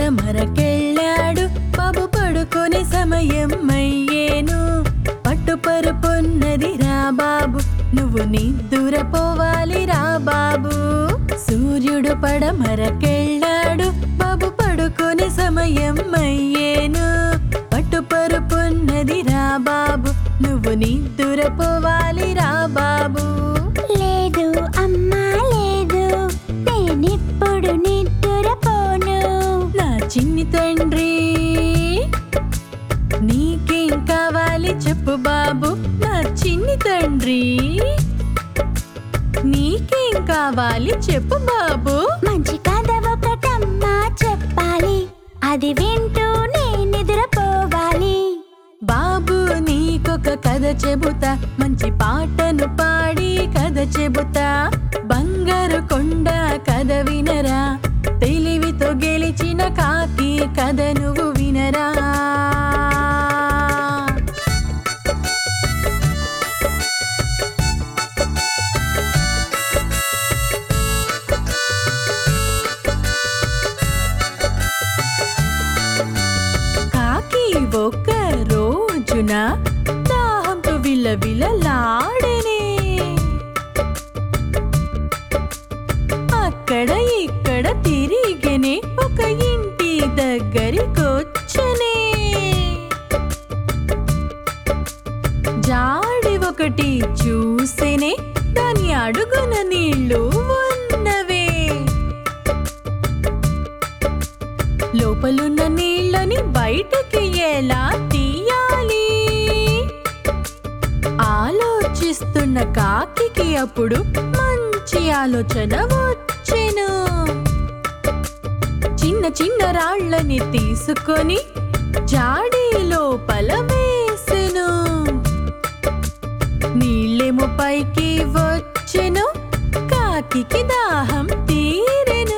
పడమరకెళ్ళాడు బాబు పడుకునే సమయం అయ్యేను పట్టుపరుపున్నది రా బాబు నువ్వు నిద్దురపోవాలి రా బాబు సూర్యుడు పడమరకెళ్ళాడు బాబు పడుకునే సమయం అయ్యేను పట్టుపరుపున్నది రా బాబు నువ్వు నిద్దురపోవాలి రా బాబు లేదు అమ్మా లేదు నేనిప్పుడు నిద్రపోను నా చిన్ని తండ్రి నీకేం కావాలి చెప్పు బాబు నా చిన్ని తండ్రి నీకేం కావాలి చెప్పు బాబు మంచి కథ ఒకటమ్మా చెప్పాలి అది వింటూ నేను నిద్రపోవాలి బాబు నీకొక కథ చెబుతా మంచి పాటను పాడి కథ చెబుతా బంగారు కొండ కథ వినరా తెలివితో గెలిచిన కాకి కథ నువ్వు వినరా కాకి ఒక రోజున దాహంతో విలవిలలాడనే అక్కడ ఇక్కడ తిరిగనే ఒక ఇంటి దగ్గరికొచ్చనే జాడి ఒకటి చూసేనే దాని అడుగున నీళ్లు ఉన్నవే లోపలున్న నీళ్ళని బయటకి ఎలా తీయాలి ఆలోచిస్తున్న కాకికి అప్పుడు మంచి ఆలోచన వచ్చెను చిన్న చిన్న రాళ్ళని తీసుకొని జాడీ లోపల వేసెను నీళ్ళేమో పైకి వచ్చెను కాకికి దాహం తీరెను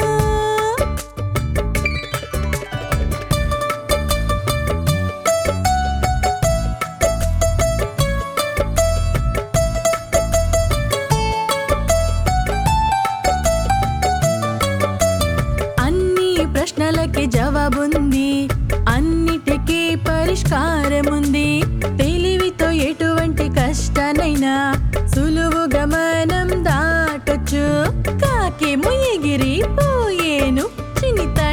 అన్ని ప్రశ్నలకి జవాబుంది అన్నిటికీ పరిష్కారముంది తెలివితో ఎటువంటి కష్టానైనా సులువుగా మనం దాటొచ్చు కాకేమో ఎగిరిపోయేను చిన్ని